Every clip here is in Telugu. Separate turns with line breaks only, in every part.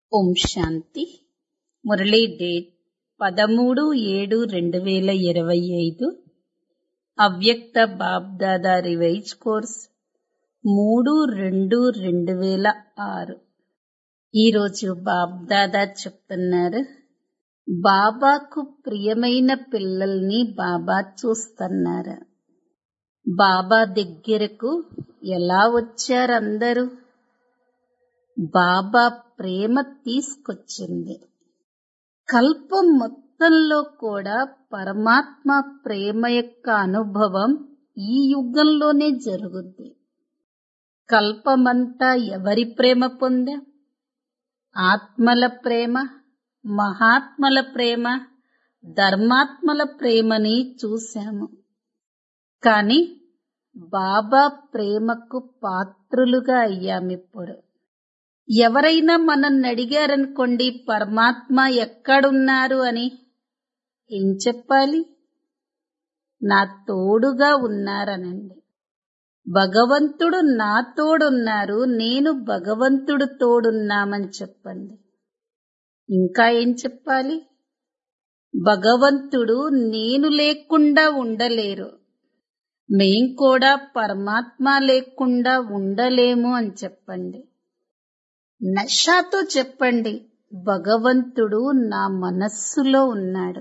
ఓం శాంతి మురళీ డేట్ పదమూడు ఏడు రెండు వేల ఇరవై ఐదు అవ్యక్త బాబ్దాదా రివైజ్ కోర్స్ మూడు రెండు రెండు వేల ఆరు ఈరోజు బాబ్దాదా చెప్తున్నారు బాబాకు ప్రియమైన పిల్లల్ని బాబా చూస్తున్నారు బాబా దగ్గరకు ఎలా వచ్చారు అందరూ బాబా ప్రేమ తీసుకొచ్చింది కల్పం మొత్తంలో కూడా పరమాత్మ ప్రేమ యొక్క అనుభవం ఈ యుగంలోనే జరుగుద్ది కల్పమంతా ఎవరి ప్రేమ పొందా ఆత్మల ప్రేమ మహాత్మల ప్రేమ ధర్మాత్మల ప్రేమని చూశాము కాని బాబా ప్రేమకు పాత్రులుగా అయ్యామిప్పుడు ఎవరైనా మనల్ని అడిగారనుకోండి పరమాత్మ ఎక్కడున్నారు అని ఏం చెప్పాలి నా తోడుగా ఉన్నారనండి భగవంతుడు నా తోడున్నారు నేను భగవంతుడు తోడున్నామని చెప్పండి ఇంకా ఏం చెప్పాలి భగవంతుడు నేను లేకుండా ఉండలేరు మేం కూడా పరమాత్మ లేకుండా ఉండలేము అని చెప్పండి నషాతో చెప్పండి భగవంతుడు నా మనస్సులో ఉన్నాడు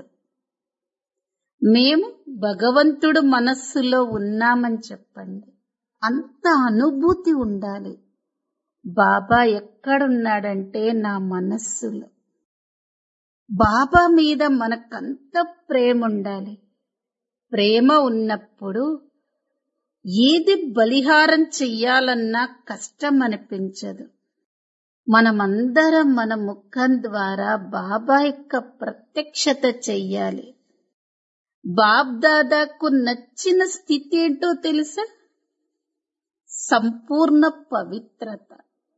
మేము భగవంతుడు మనస్సులో ఉన్నామని చెప్పండి అంత అనుభూతి ఉండాలి బాబా ఎక్కడున్నాడంటే నా మనస్సులో బాబా మీద మనకంత ప్రేమ ఉండాలి ప్రేమ ఉన్నప్పుడు ఏది బలిహారం చెయ్యాలన్నా కష్టం అనిపించదు మనమందరం మన ముఖం ద్వారా బాబా యొక్క ప్రత్యక్షత చెయ్యాలి బాబ్దాదాకు నచ్చిన స్థితి ఏంటో తెలుసా సంపూర్ణ పవిత్రత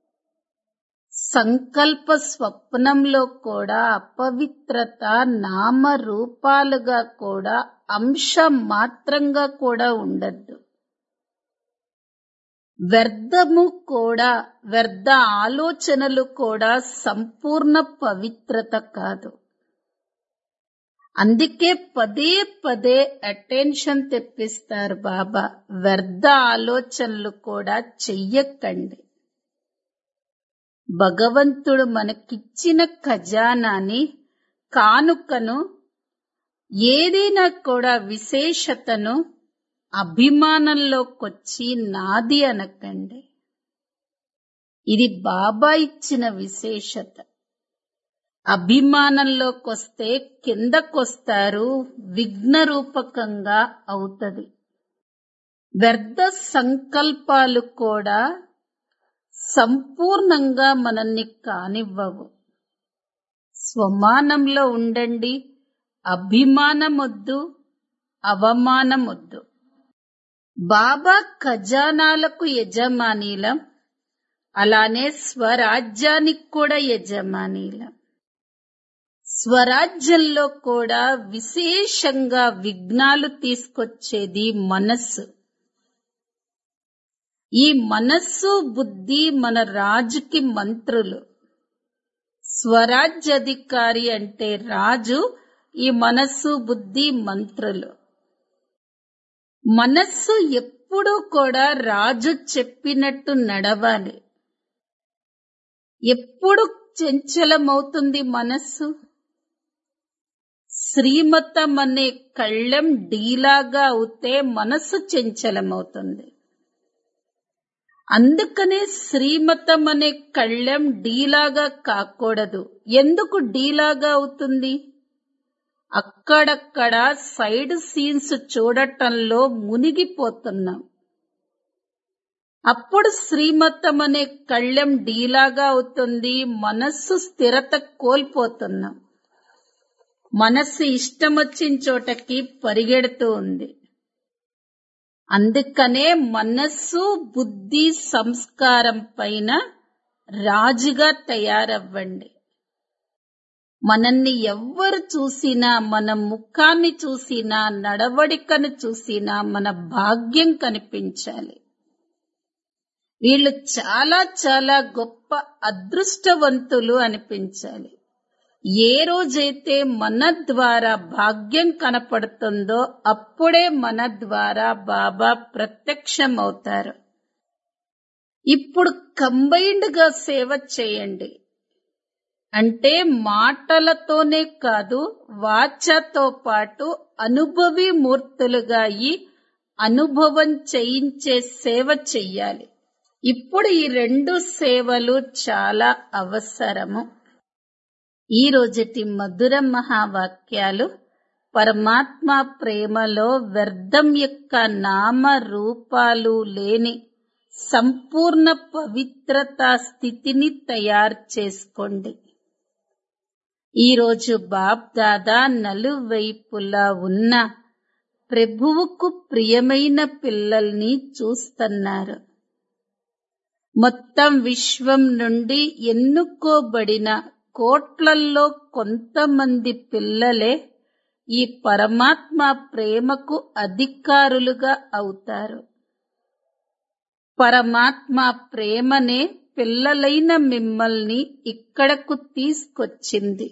సంకల్ప స్వప్నంలో కూడా అపవిత్రత నామ రూపాలుగా కూడా అంశం మాత్రంగా కూడా ఉండద్దు వ్యర్థము కూడా వ్యర్థ ఆలోచనలు కూడా సంపూర్ణ పవిత్రత కాదు అందుకే పదే పదే అటెన్షన్ తెప్పిస్తారు బాబా వ్యర్థ ఆలోచనలు కూడా చెయ్యకండి భగవంతుడు మనకిచ్చిన ఖజానాని కానుకను ఏదైనా కూడా విశేషతను అభిమానంలోకొచ్చి నాది అనకండి ఇది బాబా ఇచ్చిన విశేషత అభిమానంలోకొస్తే కిందకొస్తారు విఘ్న రూపకంగా అవుతది వ్యర్థ సంకల్పాలు కూడా సంపూర్ణంగా మనల్ని కానివ్వవు స్వమానంలో ఉండండి అభిమానమొద్దు అవమానమొద్దు బాబా ఖజానాలకు యజమానీలం అలానే స్వరాజ్యానికి కూడా యజమానీలం స్వరాజ్యంలో కూడా విశేషంగా విఘ్నాలు తీసుకొచ్చేది మనస్సు ఈ మనస్సు బుద్ధి మన రాజుకి మంత్రులు స్వరాజ్యాధికారి అంటే రాజు ఈ మనస్సు బుద్ధి మంత్రులు మనస్సు ఎప్పుడూ కూడా రాజు చెప్పినట్టు నడవాలి ఎప్పుడు చంచలమవుతుంది మనస్సు శ్రీమతం అనే కళ్ళెం డీలాగా అవుతే మనస్సు చంచలమవుతుంది అందుకనే శ్రీమతం అనే కళ్ళెం డీలాగా కాకూడదు ఎందుకు డీలాగా అవుతుంది అక్కడక్కడ సైడ్ సీన్స్ చూడటంలో మునిగిపోతున్నాం అప్పుడు శ్రీమతం అనే కళ్ళెం డీలాగా అవుతుంది మనస్సు స్థిరత కోల్పోతున్నాం మనస్సు ఇష్టం వచ్చిన చోటకి పరిగెడుతూ ఉంది అందుకనే మనస్సు బుద్ధి సంస్కారం పైన రాజుగా తయారవ్వండి మనల్ని ఎవ్వరు చూసినా మన ముఖాన్ని చూసినా నడవడికను చూసినా మన భాగ్యం కనిపించాలి వీళ్ళు చాలా చాలా గొప్ప అదృష్టవంతులు అనిపించాలి ఏ రోజైతే మన ద్వారా భాగ్యం కనపడుతుందో అప్పుడే మన ద్వారా బాబా ప్రత్యక్షమవుతారు ఇప్పుడు కంబైన్డ్ గా సేవ చేయండి అంటే మాటలతోనే కాదు వాచతో పాటు అనుభవి మూర్తులుగా అయి అనుభవం చేయించే సేవ చెయ్యాలి ఇప్పుడు ఈ రెండు సేవలు చాలా అవసరము ఈ రోజటి మధుర మహావాక్యాలు పరమాత్మ ప్రేమలో వ్యర్థం యొక్క నామ రూపాలు లేని సంపూర్ణ పవిత్రతా స్థితిని తయారు చేసుకోండి ఈరోజు బాప్ దాదా నలువైపులా ఉన్న ప్రభువుకు ప్రియమైన పిల్లల్ని చూస్తున్నారు మొత్తం విశ్వం నుండి ఎన్నుకోబడిన కోట్లల్లో కొంతమంది పిల్లలే ఈ పరమాత్మ ప్రేమకు అధికారులుగా అవుతారు పరమాత్మ ప్రేమనే పిల్లలైన మిమ్మల్ని ఇక్కడకు తీసుకొచ్చింది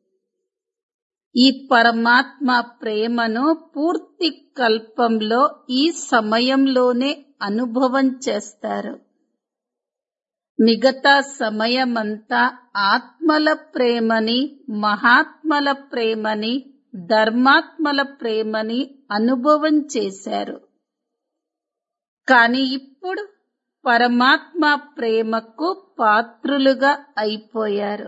ఈ పరమాత్మ ప్రేమను పూర్తి కల్పంలో ఈ సమయంలోనే అనుభవం చేస్తారు మిగతా సమయమంతా ఆత్మల ప్రేమని మహాత్మల ప్రేమని ధర్మాత్మల ప్రేమని అనుభవం చేశారు కాని ఇప్పుడు పరమాత్మ ప్రేమకు పాత్రులుగా అయిపోయారు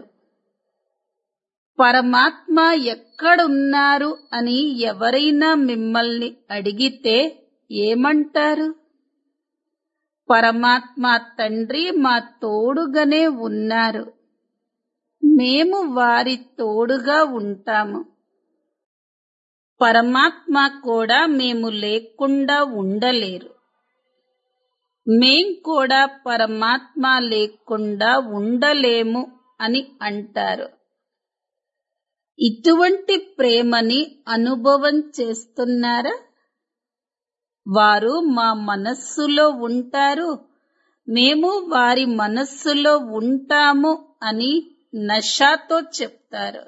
పరమాత్మ ఎక్కడున్నారు అని ఎవరైనా మిమ్మల్ని అడిగితే ఏమంటారు పరమాత్మ తండ్రి మా తోడుగానే ఉన్నారు మేము వారి తోడుగా ఉంటాము పరమాత్మ కూడా మేము లేకుండా ఉండలేరు మేం కూడా పరమాత్మ లేకుండా ఉండలేము అని అంటారు ఇటువంటి ప్రేమని అనుభవం చేస్తున్నారా వారు మా మనస్సులో ఉంటారు మేము వారి మనస్సులో ఉంటాము అని నషాతో చెప్తారు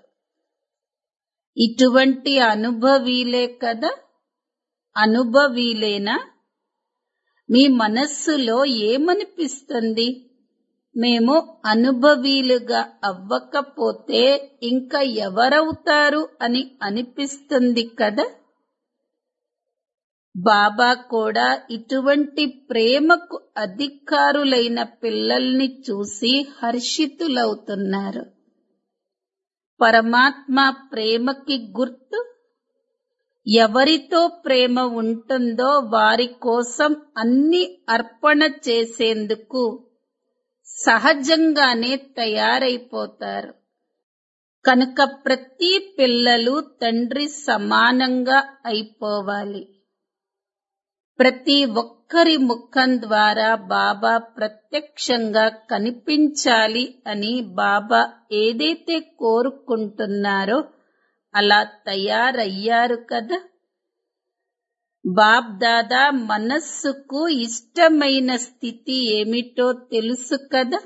ఇటువంటి అనుభవీలే కదా అనుభవీలేనా మీ మనస్సులో ఏమనిపిస్తుంది మేము అనుభవీలుగా అవ్వకపోతే ఇంకా ఎవరవుతారు అని అనిపిస్తుంది కదా బాబా కూడా ఇటువంటి ప్రేమకు అధికారులైన పిల్లల్ని చూసి హర్షితులవుతున్నారు పరమాత్మ ప్రేమకి గుర్తు ఎవరితో ప్రేమ ఉంటుందో వారి కోసం అన్ని అర్పణ చేసేందుకు సహజంగానే తయారైపోతారు కనుక ప్రతి పిల్లలు తండ్రి సమానంగా అయిపోవాలి ప్రతి ఒక్కరి ముఖం ద్వారా బాబా ప్రత్యక్షంగా కనిపించాలి అని బాబా ఏదైతే కోరుకుంటున్నారో అలా తయారయ్యారు కదా బాబ్ దాదా మనస్సుకు ఇష్టమైన స్థితి ఏమిటో తెలుసు కదా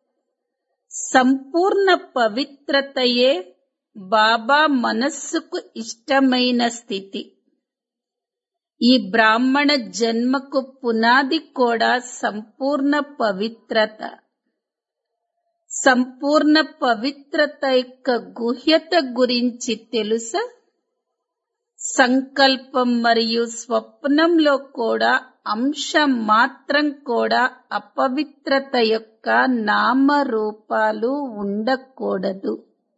సంపూర్ణ పవిత్రతయే బాబా మనస్సుకు ఇష్టమైన స్థితి ఈ బ్రాహ్మణ జన్మకు పునాది కూడా సంపూర్ణ పవిత్రత సంపూర్ణ పవిత్రత యొక్క గుహ్యత గురించి తెలుసా సంకల్పం మరియు స్వప్నంలో కూడా అంశం మాత్రం కూడా అపవిత్రత యొక్క నామరూపాలు ఉండకూడదు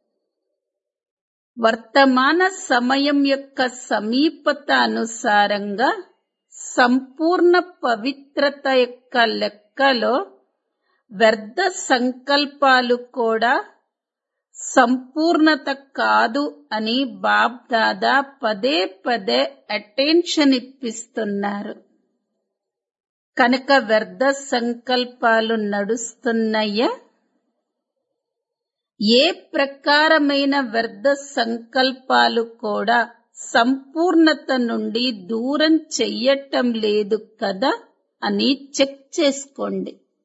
వర్తమాన సమయం యొక్క సమీపత అనుసారంగా సంపూర్ణ పవిత్రత యొక్క లెక్కలో వ్యర్థ సంకల్పాలు కూడా సంపూర్ణత కాదు అని బాబ్ దాదా పదే పదే అటెన్షన్ ఇప్పిస్తున్నారు కనుక వ్యర్థ సంకల్పాలు నడుస్తున్నాయా ఏ ప్రకారమైన వ్యర్థ సంకల్పాలు కూడా సంపూర్ణత నుండి దూరం చెయ్యటం లేదు కదా అని చెక్ చేసుకోండి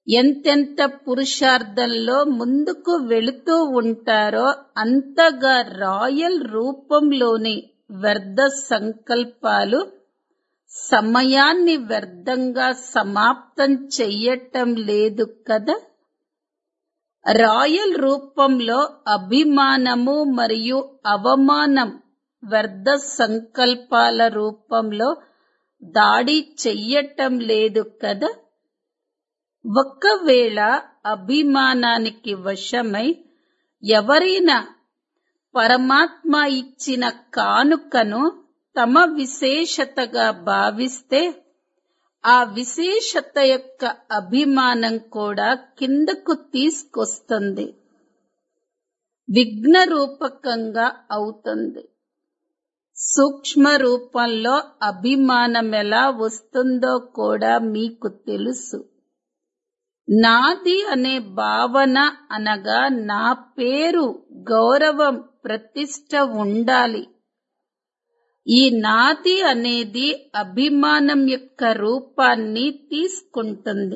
ఎంతెంత పురుషార్థంలో ముందుకు వెళుతూ ఉంటారో అంతగా రాయల్ రూపంలోని వ్యర్థ సంకల్పాలు సమయాన్ని వ్యర్థంగా సమాప్తం చెయ్యటం లేదు కదా రాయల్ రూపంలో అభిమానము మరియు అవమానం వ్యర్థ సంకల్పాల రూపంలో దాడి చెయ్యటం లేదు కదా ఒక్కవేళ అభిమానానికి వశమై ఎవరైనా పరమాత్మ ఇచ్చిన కానుకను తమ విశేషతగా భావిస్తే ఆ విశేషత యొక్క అభిమానం కూడా కిందకు తీసుకొస్తుంది విఘ్న రూపకంగా అవుతుంది సూక్ష్మ రూపంలో అభిమానం ఎలా వస్తుందో కూడా మీకు తెలుసు నాది అనే భావన అనగా నా పేరు గౌరవం ప్రతిష్ట ఉండాలి ఈ నాది అనేది అభిమానం యొక్క రూపాన్ని తీసుకుంటుంది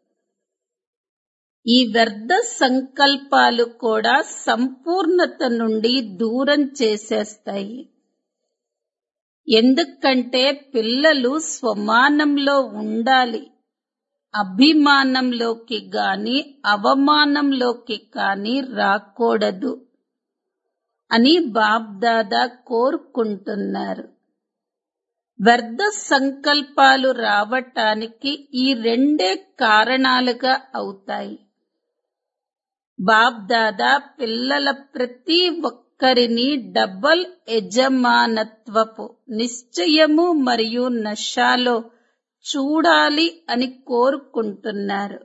ఈ వ్యర్థ సంకల్పాలు కూడా సంపూర్ణత నుండి దూరం చేసేస్తాయి ఎందుకంటే పిల్లలు స్వమానంలో ఉండాలి అభిమానంలోకి గాని అవమానంలోకి కాని రాకూడదు అని బాబ్దాదా కోరుకుంటున్నారు వ్యర్థ సంకల్పాలు రావటానికి ఈ రెండే కారణాలుగా అవుతాయి బాబ్దాదా పిల్లల ప్రతి ఒక్కరిని డబల్ యజమానత్వపు నిశ్చయము మరియు నషాలో చూడాలి అని కోరుకుంటున్నారు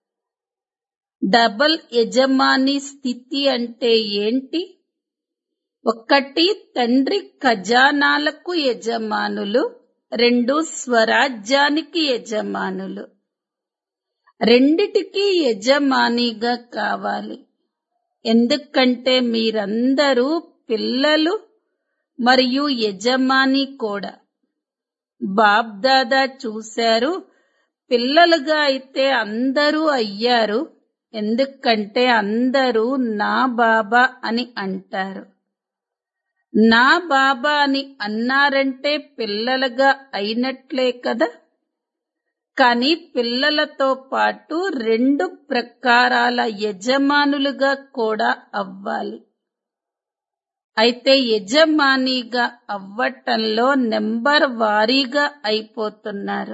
డబల్ యజమాని స్థితి అంటే ఏంటి ఒకటి తండ్రి ఖజానాలకు యజమానులు రెండు స్వరాజ్యానికి యజమానులు రెండిటికి యజమానిగా కావాలి ఎందుకంటే మీరందరూ పిల్లలు మరియు యజమాని కూడా బాబ్దాదా చూశారు పిల్లలుగా అయితే అందరూ అయ్యారు ఎందుకంటే అందరూ నా బాబా అని అంటారు నా బాబా అని అన్నారంటే పిల్లలుగా అయినట్లే కదా కానీ పిల్లలతో పాటు రెండు ప్రకారాల యజమానులుగా కూడా అవ్వాలి అయితే యజమానిగా అవ్వటంలో నెంబర్ వారీగా అయిపోతున్నారు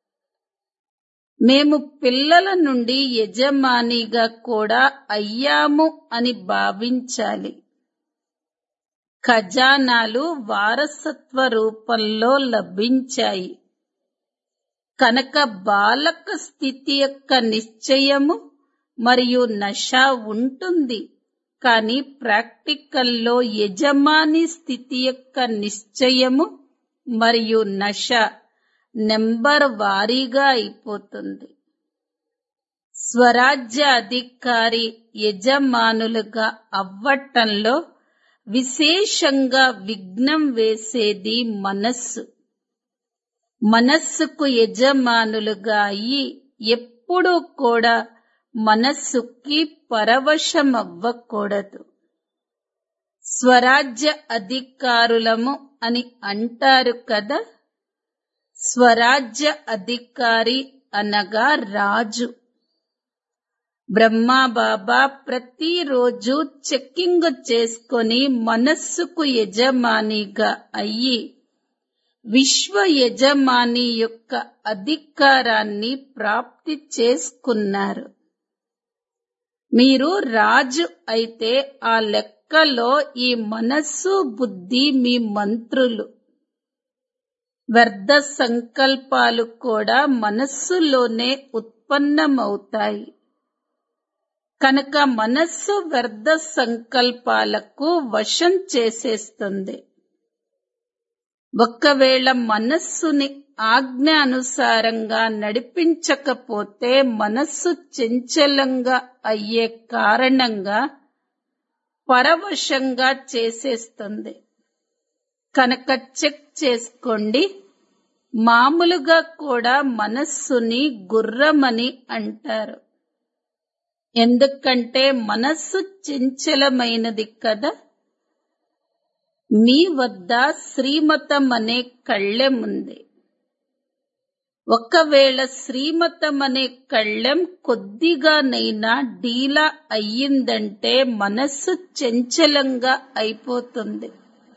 మేము పిల్లల నుండి యజమానిగా కూడా అయ్యాము అని భావించాలి ఖజానాలు వారసత్వ రూపంలో లభించాయి కనుక బాలక స్థితి యొక్క నిశ్చయము మరియు నష ఉంటుంది కానీ ప్రాక్టికల్లో యజమాని స్థితి యొక్క నిశ్చయము మరియు నష నెంబర్ వారీగా అయిపోతుంది స్వరాజ్య అధికారి యజమానులుగా అవ్వటంలో విశేషంగా విఘ్నం వేసేది మనస్సు మనస్సుకు యజమానులుగా అయి ఎప్పుడూ కూడా మనస్సుకి పరవశమవ్వకూడదు స్వరాజ్య అధికారులము అని అంటారు కదా స్వరాజ్య అధికారి అనగా రాజు బ్రహ్మాబాబా ప్రతిరోజు చెక్కింగ్ చేసుకొని మనస్సుకు యజమానిగా అయ్యి విశ్వ యజమాని యొక్క అధికారాన్ని ప్రాప్తి చేసుకున్నారు మీరు రాజు అయితే ఆ లెక్కలో ఈ మనస్సు బుద్ధి మీ మంత్రులు వ్యర్థ సంకల్పాలు కూడా మనస్సులోనే ఉత్పన్నమవుతాయి కనుక మనస్సు వ్యర్థ సంకల్పాలకు వశం చేసేస్తుంది ఒక్కవేళ మనస్సుని ఆజ్ఞ అనుసారంగా నడిపించకపోతే మనస్సు చంచలంగా అయ్యే కారణంగా పరవశంగా చేసేస్తుంది కనుక చెక్ చేసుకోండి మామూలుగా కూడా మనస్సుని గుర్రమని అంటారు ఎందుకంటే మనస్సు చంచలమైనది కదా మీ వద్ద శ్రీమతం అనే కళ్ళెం ఉంది ఒకవేళ శ్రీమతం అనే కళ్ళెం కొద్దిగానైనా డీలా అయ్యిందంటే మనస్సు చంచలంగా అయిపోతుంది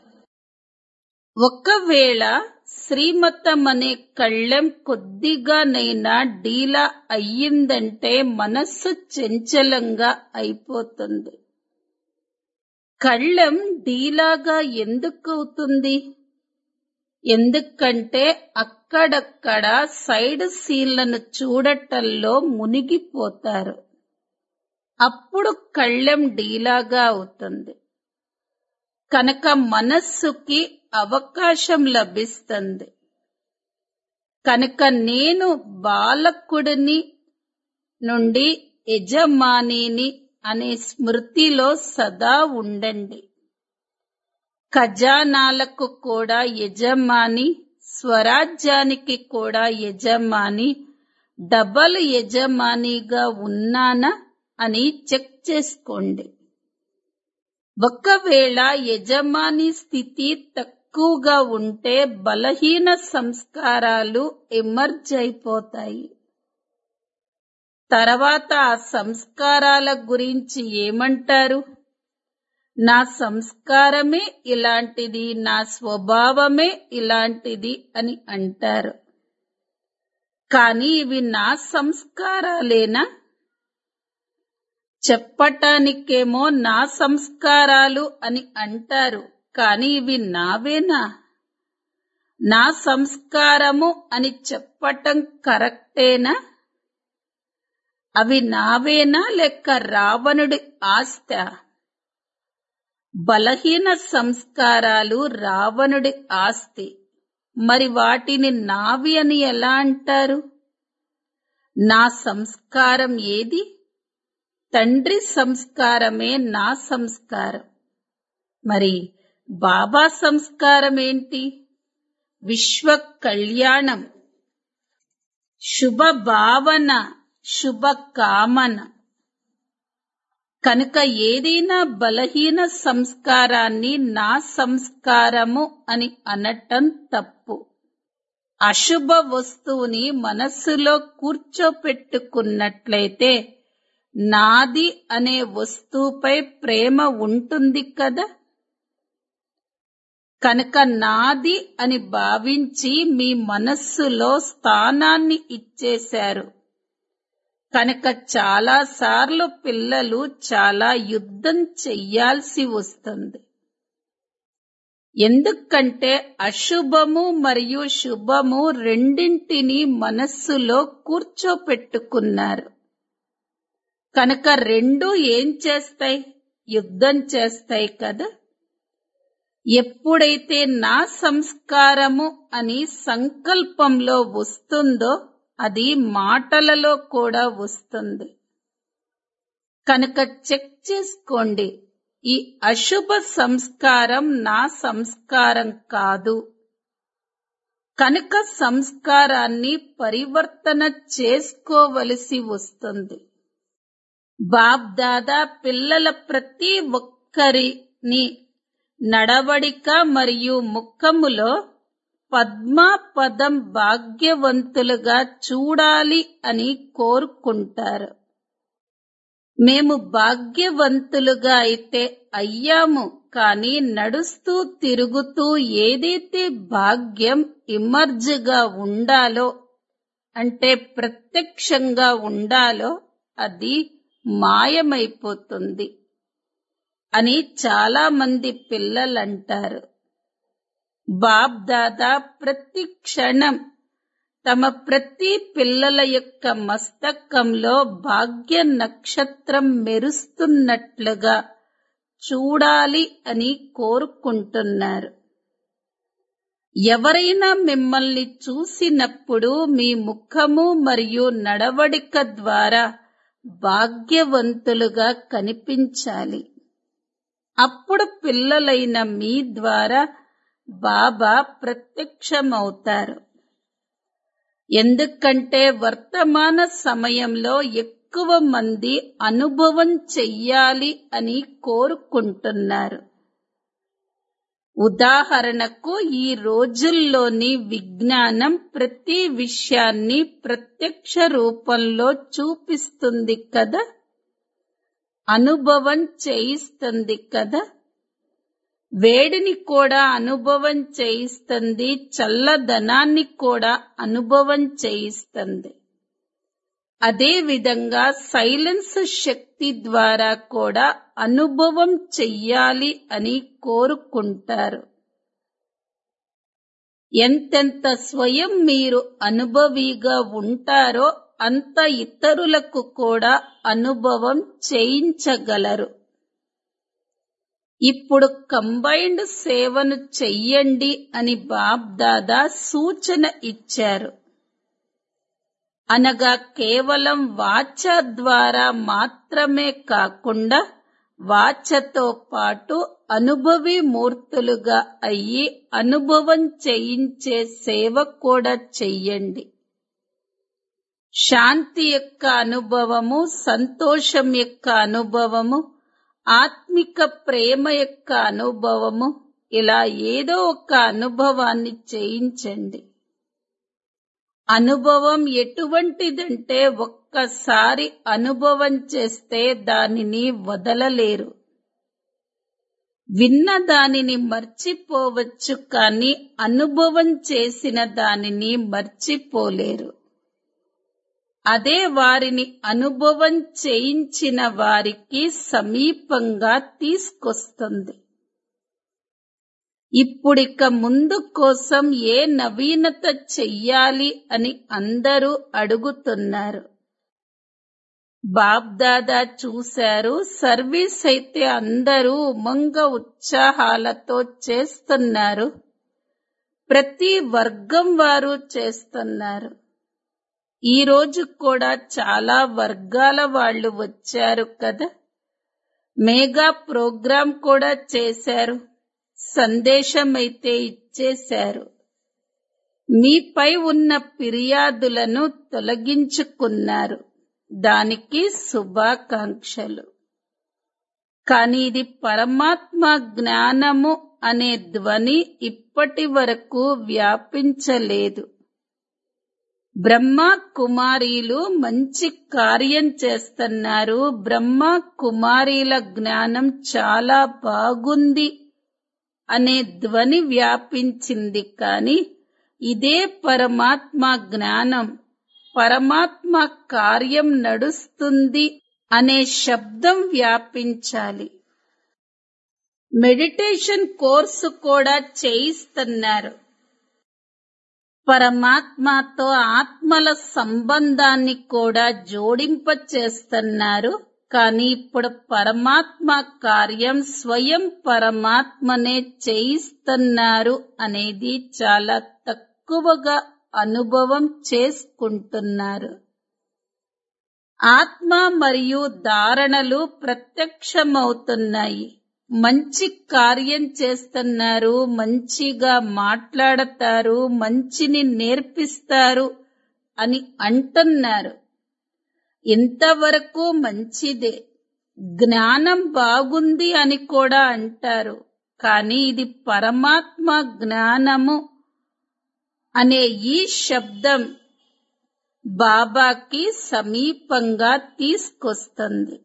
ఒకవేళ శ్రీమతం అనే కళ్ళెం కొద్దిగానైనా డీలా అయ్యిందంటే మనస్సు చంచలంగా అయిపోతుంది కళ్ళెం డీలాగా ఎందుకు అవుతుంది ఎందుకంటే అక్కడక్కడ సైడ్ సీన్లను చూడటంలో మునిగిపోతారు అప్పుడు కళ్ళెం డీలాగా అవుతుంది కనుక మనస్సుకి అవకాశం లభిస్తుంది కనుక నేను బాలకుడిని నుండి యజమానిని అనే స్మృతిలో సదా ఉండండి ఖజానాలకు కూడా యజమాని స్వరాజ్యానికి కూడా యజమాని డబల్ యజమానిగా ఉన్నానా అని చెక్ చేసుకోండి ఒకవేళ యజమాని స్థితి తక్కువగా ఉంటే బలహీన సంస్కారాలు ఎమర్జ్ అయిపోతాయి తర్వాత ఆ సంస్కారాల గురించి ఏమంటారు నా సంస్కారమే ఇలాంటిది నా స్వభావమే ఇలాంటిది అని అంటారు కానీ ఇవి నా సంస్కారాలేనా చెప్పటానికేమో నా సంస్కారాలు అని అంటారు కానీ ఇవి నావేనా నా సంస్కారము అని చెప్పటం కరెక్టేనా అవి నావేనా లేక రావణుడి ఆస్త బలహీన సంస్కారాలు రావణుడి ఆస్తి మరి వాటిని నావి అని ఎలా అంటారు నా సంస్కారం ఏది తండ్రి సంస్కారమే నా సంస్కారం మరి బాబా సంస్కారం ఏంటి విశ్వ కళ్యాణం శుభ భావన శుభ కామన కనుక ఏదైనా బలహీన సంస్కారాన్ని నా సంస్కారము అని అనటం తప్పు అశుభ వస్తువుని మనస్సులో కూర్చోపెట్టుకున్నట్లయితే నాది అనే వస్తువుపై ప్రేమ ఉంటుంది కదా కనుక నాది అని భావించి మీ మనస్సులో స్థానాన్ని ఇచ్చేశారు కనుక చాలా సార్లు పిల్లలు చాలా యుద్ధం చెయ్యాల్సి వస్తుంది ఎందుకంటే అశుభము మరియు శుభము రెండింటిని మనస్సులో కూర్చోపెట్టుకున్నారు కనుక రెండు ఏం చేస్తాయి యుద్ధం చేస్తాయి కదా ఎప్పుడైతే నా సంస్కారము అని సంకల్పంలో వస్తుందో అది మాటలలో కూడా వస్తుంది కనుక చెక్ చేసుకోండి ఈ అశుభ సంస్కారం నా సంస్కారం కాదు కనుక సంస్కారాన్ని పరివర్తన చేసుకోవలసి వస్తుంది బాబ్ దాదా పిల్లల ప్రతి ఒక్కరిని నడవడిక మరియు ముఖములో పద్మా పదం భాగ్యవంతులుగా చూడాలి అని కోరుకుంటారు మేము భాగ్యవంతులుగా అయితే అయ్యాము కానీ నడుస్తూ తిరుగుతూ ఏదైతే భాగ్యం ఇమర్జ్గా ఉండాలో అంటే ప్రత్యక్షంగా ఉండాలో అది మాయమైపోతుంది అని చాలా మంది పిల్లలంటారు బాబ్ దాదా ప్రతి క్షణం తమ ప్రతి పిల్లల యొక్క మస్తకంలో భాగ్య నక్షత్రం మెరుస్తున్నట్లుగా చూడాలి అని కోరుకుంటున్నారు ఎవరైనా మిమ్మల్ని చూసినప్పుడు మీ ముఖము మరియు నడవడిక ద్వారా భాగ్యవంతులుగా కనిపించాలి అప్పుడు పిల్లలైన మీ ద్వారా బాబా ప్రత్యక్షమవుతారు ఎందుకంటే వర్తమాన సమయంలో ఎక్కువ మంది అనుభవం చెయ్యాలి అని కోరుకుంటున్నారు ఉదాహరణకు ఈ రోజుల్లోని విజ్ఞానం ప్రతి విషయాన్ని ప్రత్యక్ష రూపంలో చూపిస్తుంది కదా అనుభవం చేయిస్తుంది కదా వేడిని కూడా అనుభవం చేయిస్తుంది చల్లదనాన్ని కూడా అనుభవం చేయిస్తుంది అదే విధంగా సైలెన్స్ శక్తి ద్వారా కూడా అనుభవం చెయ్యాలి అని కోరుకుంటారు ఎంతెంత స్వయం మీరు అనుభవిగా ఉంటారో అంత ఇతరులకు కూడా అనుభవం చేయించగలరు ఇప్పుడు కంబైన్డ్ సేవను చెయ్యండి అని బాబ్దాదా సూచన ఇచ్చారు అనగా కేవలం వాచ ద్వారా మాత్రమే కాకుండా వాచతో పాటు అనుభవి మూర్తులుగా అయ్యి అనుభవం చేయించే సేవ కూడా చెయ్యండి శాంతి యొక్క అనుభవము సంతోషం యొక్క అనుభవము ఆత్మిక ప్రేమ యొక్క అనుభవము ఇలా ఏదో ఒక అనుభవాన్ని చేయించండి అనుభవం ఎటువంటిదంటే ఒక్కసారి అనుభవం చేస్తే దానిని వదలలేరు విన్న దానిని మర్చిపోవచ్చు కానీ అనుభవం చేసిన దానిని మర్చిపోలేరు అదే వారిని అనుభవం చేయించిన వారికి సమీపంగా తీసుకొస్తుంది ఇప్పుడిక ముందు కోసం ఏ నవీనత చెయ్యాలి అని అందరూ అడుగుతున్నారు బాబ్దాదా చూశారు సర్వీస్ అయితే అందరూ ఉమంగ ఉత్సాహాలతో చేస్తున్నారు ప్రతి వర్గం వారు చేస్తున్నారు ఈ రోజు కూడా చాలా వర్గాల వాళ్ళు వచ్చారు కదా మేఘా ప్రోగ్రాం కూడా చేశారు సందేశం అయితే ఇచ్చేశారు మీపై ఉన్న ఫిర్యాదులను తొలగించుకున్నారు దానికి శుభాకాంక్షలు కానీ ఇది పరమాత్మ జ్ఞానము అనే ధ్వని ఇప్పటి వరకు వ్యాపించలేదు బ్రహ్మ కుమారీలు మంచి కార్యం చేస్తున్నారు బ్రహ్మ కుమారీల జ్ఞానం చాలా బాగుంది అనే ధ్వని వ్యాపించింది కాని ఇదే పరమాత్మ జ్ఞానం పరమాత్మ కార్యం నడుస్తుంది అనే శబ్దం వ్యాపించాలి మెడిటేషన్ కోర్సు కూడా చేయిస్తున్నారు పరమాత్మతో ఆత్మల సంబంధాన్ని కూడా జోడింప చేస్తున్నారు కానీ ఇప్పుడు పరమాత్మ కార్యం స్వయం పరమాత్మనే చేయిస్తున్నారు అనేది చాలా తక్కువగా అనుభవం చేసుకుంటున్నారు ఆత్మ మరియు ధారణలు ప్రత్యక్షమవుతున్నాయి మంచి కార్యం చేస్తున్నారు మంచిగా మాట్లాడతారు మంచిని నేర్పిస్తారు అని అంటున్నారు ఇంతవరకు మంచిదే జ్ఞానం బాగుంది అని కూడా అంటారు కానీ ఇది పరమాత్మ జ్ఞానము అనే ఈ శబ్దం బాబాకి సమీపంగా తీసుకొస్తుంది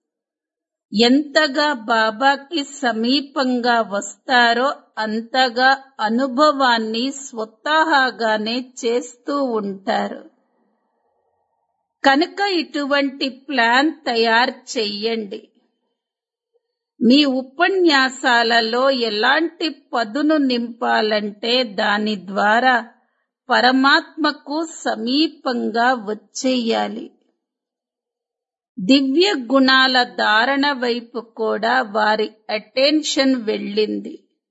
ఎంతగా బాబాకి సమీపంగా వస్తారో అంతగా అనుభవాన్ని స్వతహాగానే చేస్తూ ఉంటారు కనుక ఇటువంటి ప్లాన్ తయారు చెయ్యండి మీ ఉపన్యాసాలలో ఎలాంటి పదును నింపాలంటే దాని ద్వారా పరమాత్మకు సమీపంగా వచ్చేయాలి దివ్య గుణాల ధారణ వైపు కూడా వారి అటెన్షన్ వెళ్ళింది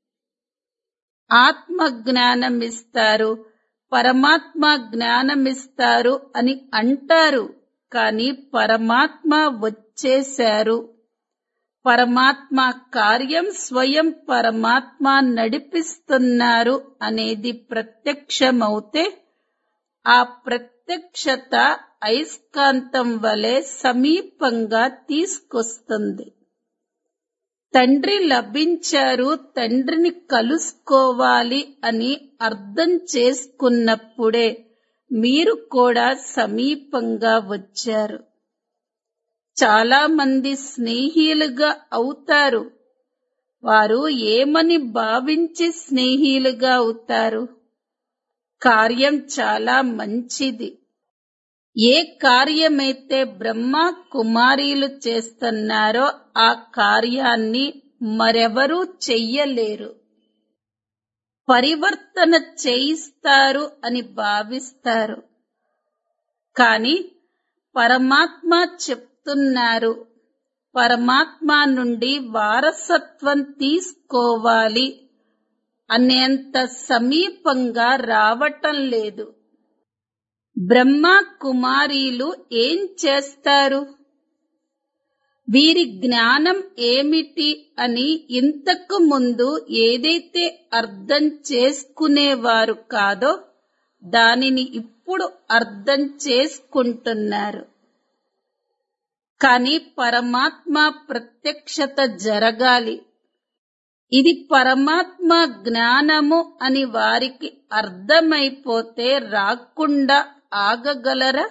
ఆత్మ జ్ఞానం ఇస్తారు పరమాత్మ జ్ఞానం ఇస్తారు అని అంటారు కానీ పరమాత్మ వచ్చేశారు పరమాత్మ కార్యం స్వయం పరమాత్మ నడిపిస్తున్నారు అనేది ప్రత్యక్షమవుతే ఆ ప్రత్యక్షత అయస్కాంతం వలె సమీపంగా తీసుకొస్తుంది తండ్రి లభించారు తండ్రిని కలుసుకోవాలి అని అర్థం చేసుకున్నప్పుడే మీరు కూడా సమీపంగా వచ్చారు చాలా మంది స్నేహిలుగా అవుతారు వారు ఏమని భావించి స్నేహిలుగా అవుతారు కార్యం చాలా మంచిది ఏ కార్యమైతే బ్రహ్మ కుమారీలు చేస్తున్నారో ఆ కార్యాన్ని మరెవరూ చెయ్యలేరు పరివర్తన చేయిస్తారు అని భావిస్తారు కాని పరమాత్మ చెప్తున్నారు పరమాత్మ నుండి వారసత్వం తీసుకోవాలి అనేంత సమీపంగా రావటం లేదు బ్రహ్మ కుమారీలు ఏం చేస్తారు వీరి జ్ఞానం ఏమిటి అని ఇంతకు ముందు ఏదైతే అర్థం చేసుకునేవారు కాదో దానిని ఇప్పుడు అర్థం చేసుకుంటున్నారు కాని పరమాత్మ ప్రత్యక్షత జరగాలి ఇది పరమాత్మ జ్ఞానము అని వారికి అర్థమైపోతే రాకుండా ఆగగలరా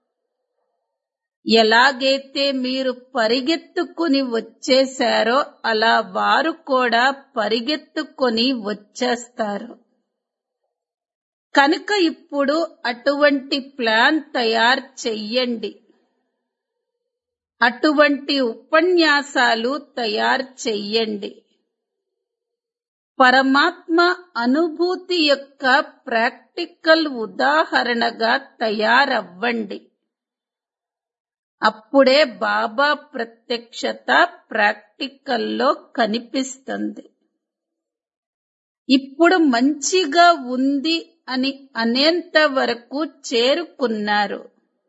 ఎలాగైతే మీరు పరిగెత్తుకుని వచ్చేశారో అలా వారు కూడా పరిగెత్తుకొని వచ్చేస్తారు కనుక ఇప్పుడు అటువంటి ప్లాన్ తయారు చెయ్యండి అటువంటి ఉపన్యాసాలు తయారు చెయ్యండి పరమాత్మ అనుభూతి యొక్క ప్రాక్టికల్ ఉదాహరణగా తయారవ్వండి అప్పుడే బాబా ప్రత్యక్షత ప్రాక్టికల్లో కనిపిస్తుంది ఇప్పుడు మంచిగా ఉంది అని అనేంత వరకు చేరుకున్నారు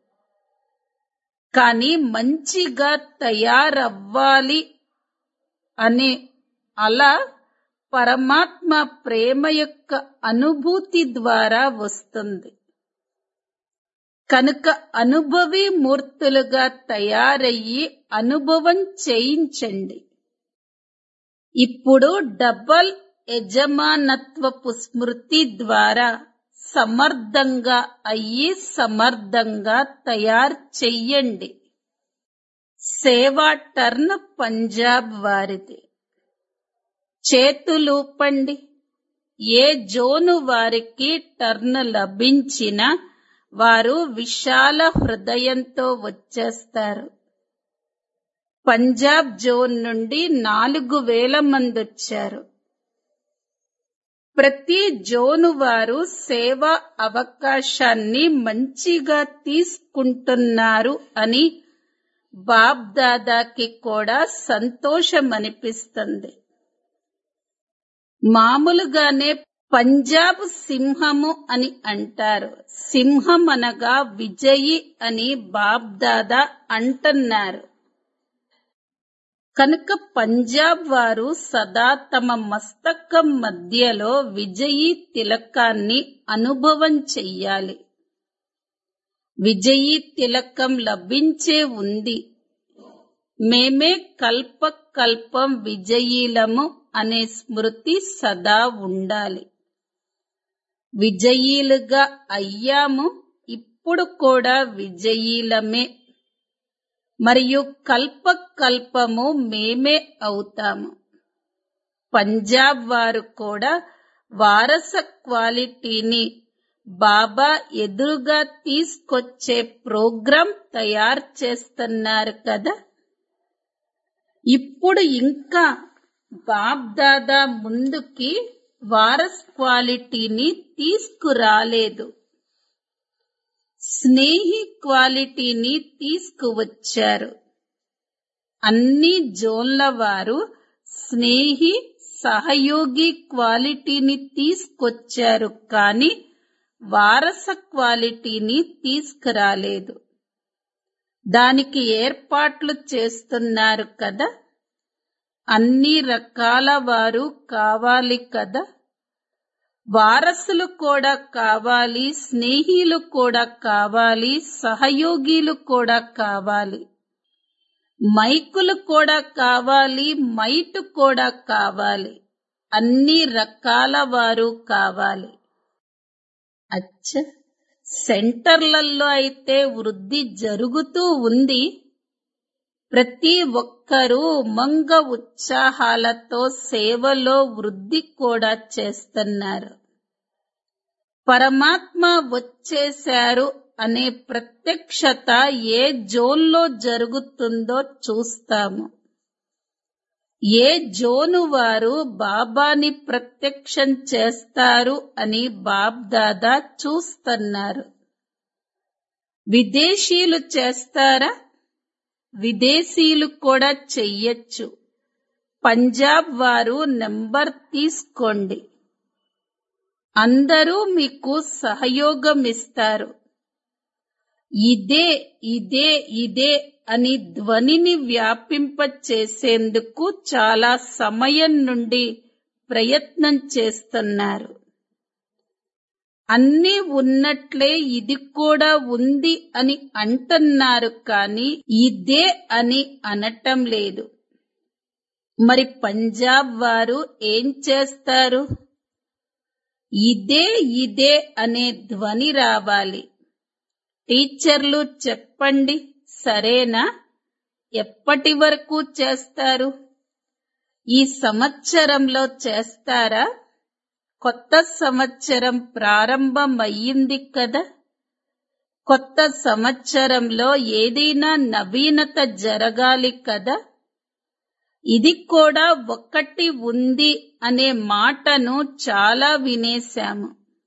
కానీ మంచిగా తయారవ్వాలి అనే అలా పరమాత్మ ప్రేమ యొక్క అనుభూతి ద్వారా వస్తుంది కనుక అనుభవీ మూర్తులుగా తయారయ్యి అనుభవం చేయించండి ఇప్పుడు డబల్ యజమానత్వపు స్మృతి ద్వారా సమర్థంగా అయ్యి సమర్థంగా తయారు చెయ్యండి సేవా టర్న్ పంజాబ్ వారిది చేతులూపండి ఏ జోను వారికి టర్న్ లభించినా వారు విశాల హృదయంతో వచ్చేస్తారు పంజాబ్ జోన్ నుండి నాలుగు వేల మంది వచ్చారు ప్రతి జోను వారు సేవా అవకాశాన్ని మంచిగా తీసుకుంటున్నారు అని బాబ్ దాదాకి కూడా సంతోషం అనిపిస్తుంది మామూలుగానే పంజాబ్ సింహము అని అంటారు సింహం అనగా విజయి అని బాబ్ దాదా అంటున్నారు కనుక పంజాబ్ వారు సదా తమ మస్తకం మధ్యలో విజయీ తిలకాన్ని అనుభవం చెయ్యాలి విజయీ తిలకం లభించే ఉంది మేమే కల్ప కల్పం విజయీలము అనే స్మృతి సదా ఉండాలి విజయీలుగా అయ్యాము ఇప్పుడు కూడా విజయీలమే మరియు కల్ప కల్పము మేమే అవుతాము పంజాబ్ వారు కూడా వారస క్వాలిటీని బాబా ఎదురుగా తీసుకొచ్చే ప్రోగ్రాం తయారు చేస్తున్నారు కదా ఇప్పుడు ఇంకా బాబ్ దాదా ముందుకి వారస్ క్వాలిటీని తీసుకురాలేదు స్నేహి క్వాలిటీని తీసుకువచ్చారు అన్ని జోన్ల వారు స్నేహి సహయోగి క్వాలిటీని తీసుకొచ్చారు కానీ వారస క్వాలిటీని తీసుకురాలేదు దానికి ఏర్పాట్లు చేస్తున్నారు కదా అన్ని రకాల వారు కావాలి కదా వారసులు కూడా కావాలి స్నేహిలు కూడా కావాలి సహయోగిలు కూడా కావాలి మైకులు కూడా కావాలి మైటు కూడా కావాలి అన్ని రకాల వారు కావాలి అచ్చ సెంటర్లలో అయితే వృద్ధి జరుగుతూ ఉంది ప్రతి ఒక్కరూ ఉమంగ ఉత్సాహాలతో సేవలో వృద్ధి కూడా చేస్తున్నారు పరమాత్మ వచ్చేశారు అనే ప్రత్యక్షత ఏ జోన్లో జరుగుతుందో చూస్తాము ఏ జోను వారు బాబాని ప్రత్యక్షం చేస్తారు అని బాబ్దాదా చూస్తున్నారు విదేశీయులు చేస్తారా విదేశీయులు కూడా చెయ్యొచ్చు పంజాబ్ వారు నెంబర్ తీసుకోండి అందరూ మీకు సహయోగం ఇస్తారు ఇదే ఇదే ఇదే అని ధ్వనిని వ్యాపింప చేసేందుకు చాలా సమయం నుండి ప్రయత్నం చేస్తున్నారు అన్నీ ఉన్నట్లే ఇది కూడా ఉంది అని అంటున్నారు కానీ ఇదే అని అనటం లేదు మరి పంజాబ్ వారు ఏం చేస్తారు ఇదే ఇదే అనే ధ్వని రావాలి టీచర్లు చెప్పండి సరేనా ఎప్పటి వరకు చేస్తారు ఈ సంవత్సరంలో చేస్తారా కొత్త సంవత్సరం ప్రారంభమయ్యింది కదా కొత్త సంవత్సరంలో ఏదైనా నవీనత జరగాలి కదా ఇది కూడా ఒక్కటి ఉంది అనే మాటను చాలా వినేశాము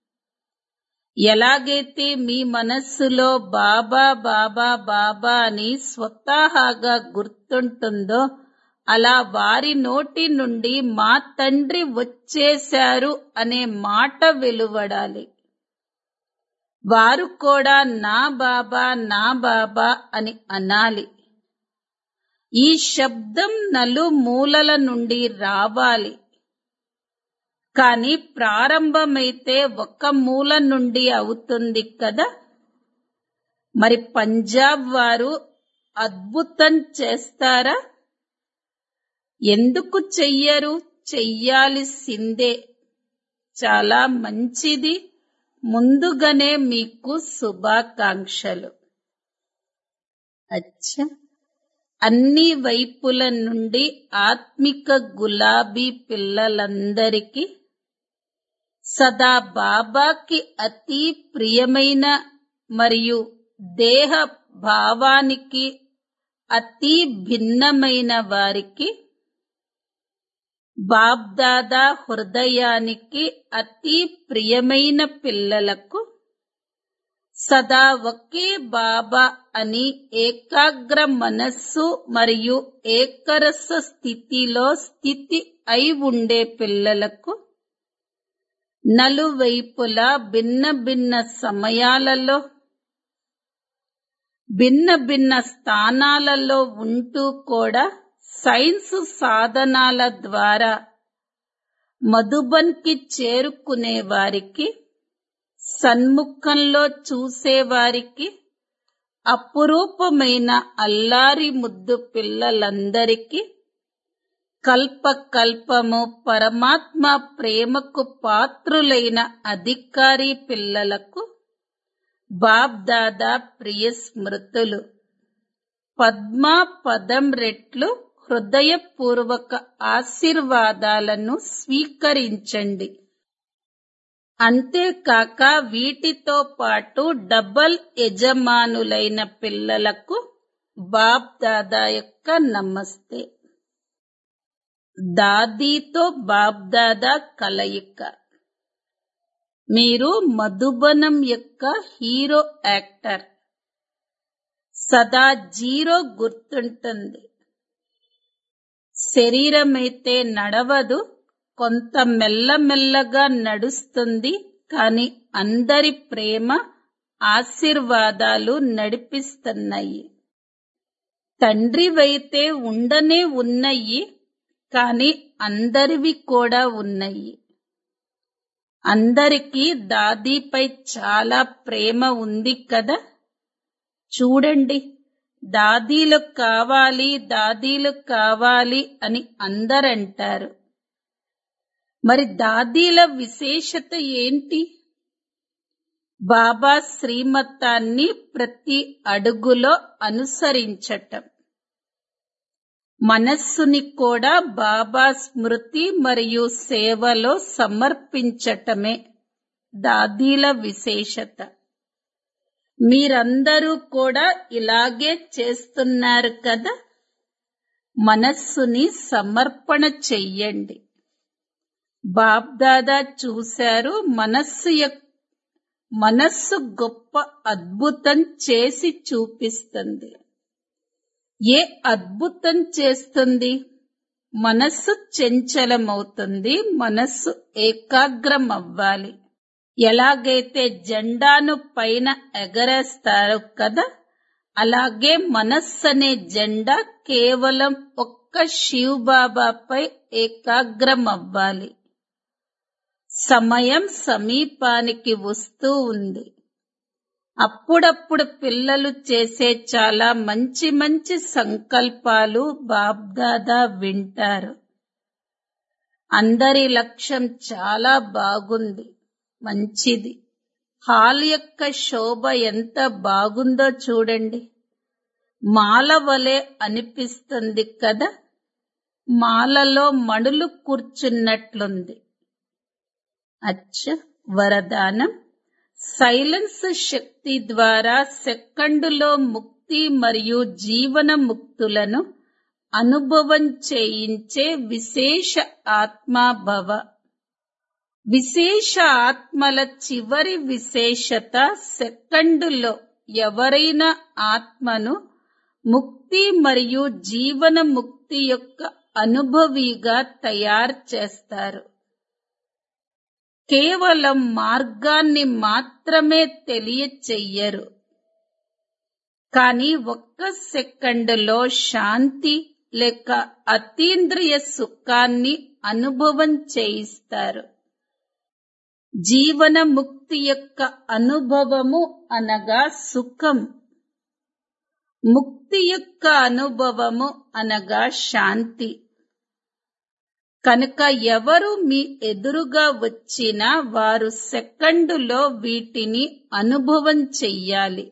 ఎలాగైతే మీ మనస్సులో బాబా బాబా బాబా అని స్వతహాగా గుర్తుంటుందో అలా వారి నోటి నుండి మా తండ్రి వచ్చేశారు అనే మాట వెలువడాలి వారు కూడా నా బాబా నా బాబా అని అనాలి ఈ శబ్దం నలుమూలల నుండి రావాలి కానీ ప్రారంభమైతే ఒక మూల నుండి అవుతుంది కదా మరి పంజాబ్ వారు అద్భుతం చేస్తారా ఎందుకు చెయ్యరు చెయ్యాల్సిందే చాలా మంచిది ముందుగానే మీకు శుభాకాంక్షలు అచ్చా అన్ని వైపుల నుండి ఆత్మిక గులాబీ పిల్లలందరికీ సదా బాబాకి అతి ప్రియమైన మరియు దేహ భావానికి అతి భిన్నమైన వారికి బాబ్దాదా హృదయానికి అతి ప్రియమైన పిల్లలకు సదా ఒకే బాబా అని ఏకాగ్ర మనస్సు మరియు ఏకరస స్థితిలో స్థితి అయి ఉండే పిల్లలకు నలువైపులా భిన్న భిన్న సమయాలలో భిన్న భిన్న స్థానాలలో ఉంటూ కూడా సైన్స్ సాధనాల ద్వారా మధుబన్కి చేరుకునే వారికి సన్ముఖంలో చూసేవారికి అపురూపమైన అల్లారి ముద్దు పిల్లలందరికీ కల్ప కల్పము పరమాత్మ ప్రేమకు పాత్రులైన అధికారి పిల్లలకు బాబ్దాదా ప్రియ స్మృతులు పద్మా పదం రెట్లు హృదయపూర్వక ఆశీర్వాదాలను స్వీకరించండి అంతేకాక వీటితో పాటు డబల్ యజమానులైన పిల్లలకు బాప్ దాదా యొక్క నమస్తే దాదీతో బాప్ దాదా కలయిక మీరు మధుబనం యొక్క హీరో యాక్టర్ సదా జీరో గుర్తుంటుంది శరీరమైతే నడవదు కొంత మెల్లమెల్లగా నడుస్తుంది కాని అందరి ప్రేమ ఆశీర్వాదాలు నడిపిస్తున్నాయి తండ్రివైతే ఉండనే ఉన్నాయి కాని అందరివి కూడా ఉన్నాయి అందరికీ దాదీపై చాలా ప్రేమ ఉంది కదా చూడండి దాదీలు కావాలి దాదీలు కావాలి అని అందరంటారు మరి దాదీల విశేషత ఏంటి బాబా శ్రీమతాన్ని ప్రతి అడుగులో అనుసరించటం మనస్సుని కూడా బాబా స్మృతి మరియు సేవలో సమర్పించటమే దాదీల విశేషత మీరందరూ కూడా ఇలాగే చేస్తున్నారు కదా మనస్సుని సమర్పణ చెయ్యండి బాబ్దాదా చూశారు మనస్సు యొక్క మనస్సు గొప్ప అద్భుతం చేసి చూపిస్తుంది ఏ అద్భుతం చేస్తుంది మనస్సు చంచలమవుతుంది మనస్సు ఏకాగ్రం అవ్వాలి ఎలాగైతే జెండాను పైన ఎగరేస్తారు కదా అలాగే మనస్సు అనే జెండా కేవలం ఒక్క శివబాబాపై ఏకాగ్రం అవ్వాలి సమయం సమీపానికి వస్తూ ఉంది అప్పుడప్పుడు పిల్లలు చేసే చాలా మంచి మంచి సంకల్పాలు బాబ్దాదా వింటారు అందరి లక్ష్యం చాలా బాగుంది మంచిది హాల్ యొక్క శోభ ఎంత బాగుందో చూడండి మాల వలె అనిపిస్తుంది కదా మాలలో మణులు కూర్చున్నట్లుంది అచ్చ వరదానం సైలెన్స్ శక్తి ద్వారా సెకండులో ముక్తి మరియు జీవన ముక్తులను అనుభవం చేయించే విశేష ఆత్మాభవ విశేష ఆత్మల చివరి విశేషత సెకండులో ఎవరైనా ఆత్మను ముక్తి మరియు జీవన ముక్తి యొక్క అనుభవిగా తయారు చేస్తారు కేవలం మార్గాన్ని మాత్రమే తెలియచెయ్యరు కానీ ఒక్క సెకండులో శాంతి లేక అతీంద్రియ సుఖాన్ని అనుభవం చేయిస్తారు జీవన ముక్తి యొక్క అనుభవము అనగా సుఖం ముక్తి యొక్క అనుభవము అనగా శాంతి కనుక ఎవరు మీ ఎదురుగా వచ్చినా వారు సెకండులో వీటిని అనుభవం చెయ్యాలి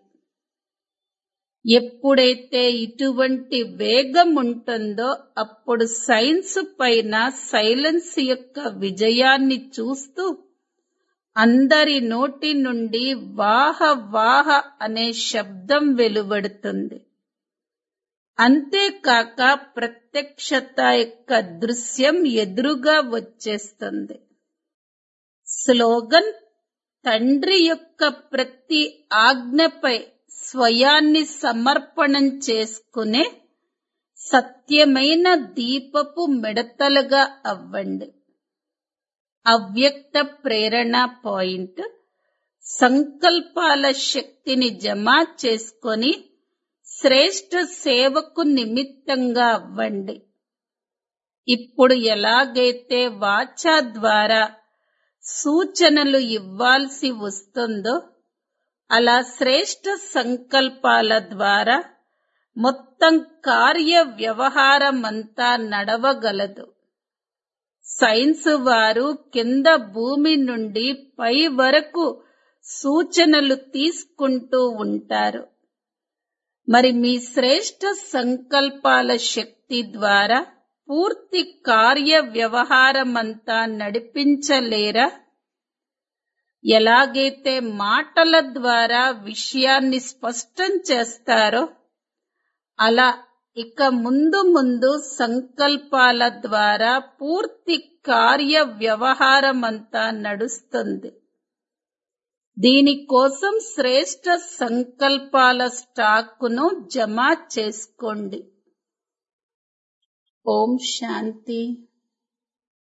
ఎప్పుడైతే ఇటువంటి వేగం ఉంటుందో అప్పుడు సైన్స్ పైన సైలెన్స్ యొక్క విజయాన్ని చూస్తూ అందరి నోటి నుండి వాహ వాహ అనే శబ్దం వెలువడుతుంది అంతేకాక ప్రత్యక్షత యొక్క దృశ్యం ఎదురుగా వచ్చేస్తుంది స్లోగన్ తండ్రి యొక్క ప్రతి ఆజ్ఞపై స్వయాన్ని సమర్పణం చేసుకునే సత్యమైన దీపపు మిడతలుగా అవ్వండి అవ్యక్త ప్రేరణ పాయింట్ సంకల్పాల శక్తిని జమ చేసుకొని శ్రేష్ఠ సేవకు నిమిత్తంగా అవ్వండి ఇప్పుడు ఎలాగైతే వాచా ద్వారా సూచనలు ఇవ్వాల్సి వస్తుందో అలా శ్రేష్ఠ సంకల్పాల ద్వారా మొత్తం కార్య వ్యవహారమంతా నడవగలదు సైన్స్ వారు కింద భూమి నుండి పై వరకు సూచనలు తీసుకుంటూ ఉంటారు మరి మీ శ్రేష్ఠ సంకల్పాల శక్తి ద్వారా పూర్తి కార్య వ్యవహారమంతా నడిపించలేరా ఎలాగైతే మాటల ద్వారా విషయాన్ని స్పష్టం చేస్తారో అలా ఇక ముందు ముందు సంకల్పాల ద్వారా పూర్తి కార్య వ్యవహారమంతా నడుస్తుంది దీనికోసం శ్రేష్ఠ సంకల్పాల స్టాకును జమ చేసుకోండి ఓం శాంతి